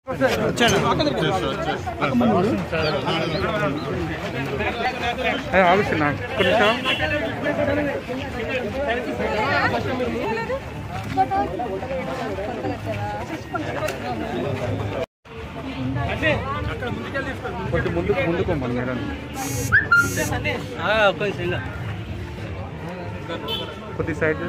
ఆలోచన కొంచెం కొంచెం ముందుకు ముందుకోమని మేడం కొద్ది సైడ్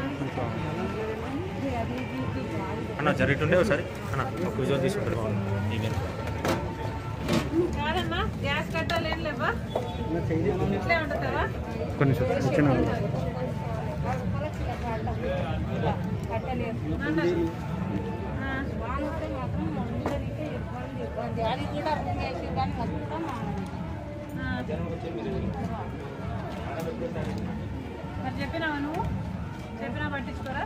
అన్న జరిగిటుండే ఒకసారి అన్న ఒక విజువల్ తీసుకుంటారు బాగుంది ఈవెన్ కాదమ్మా గ్యాస్ కట్టాలి ఏం లేవా ఇట్లే ఉంటుందా కొంచెం వచ్చిన అది కూడా భూమేసి కానీ మొత్తం మరి చెప్పినావా నువ్వు చెప్పినా పట్టించుకోరా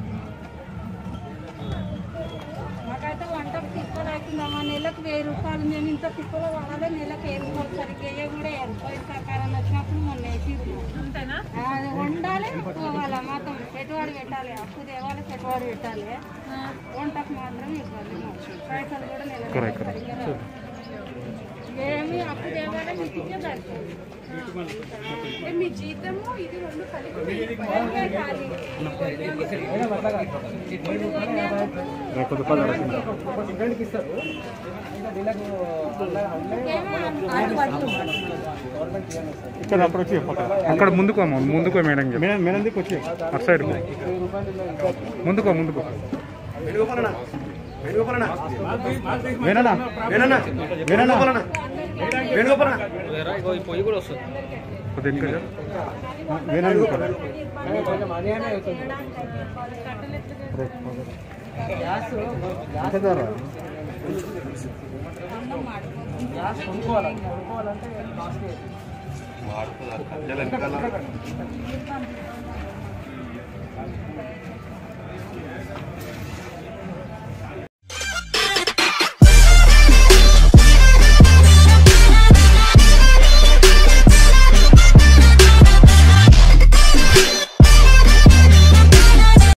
మాకైతే వంటకు తిప్పలు అవుతుందమ్మా నెలకు వెయ్యి రూపాయలు మేము ఇంత తిప్పలు వాడాలి నెలకు వేసుకోవాలి సరిగ్గా వేయ కూడా వేసుకోవాలి సకాలం వచ్చినప్పుడు మొన్న వేసి అంతేనా అది వండాలి పోవాలి మాత్రం పెట్టుబడి పెట్టాలి అప్పు తేవాలి పెట్టుబడి పెట్టాలి వంటకు మాత్రం ఇవ్వాలి మాకు. పైసలు కూడా నెలకు Correct, correct. సరిగ్గా రావు. ఏమి అప్పు తేవాలి మీకు ఇచ్చే సరిపోతుంది. ఏ, మీ జీతము ఇది రెండు కలిపి వంగే ఖాళీ. రేపు రూపాయలు రాసింది ఇక్కడ అప్రోచ్ అక్కడ ముందుకో అమ్మ ముందుకో మేడం మేడం మేడం దిక్కు వచ్చి అటు సైడ్ ముందుకో ముందుకో వేణనా వేణనా కొద్దిగా ఇంకా జర. వేణా దిక్కు. ఇంకా జర.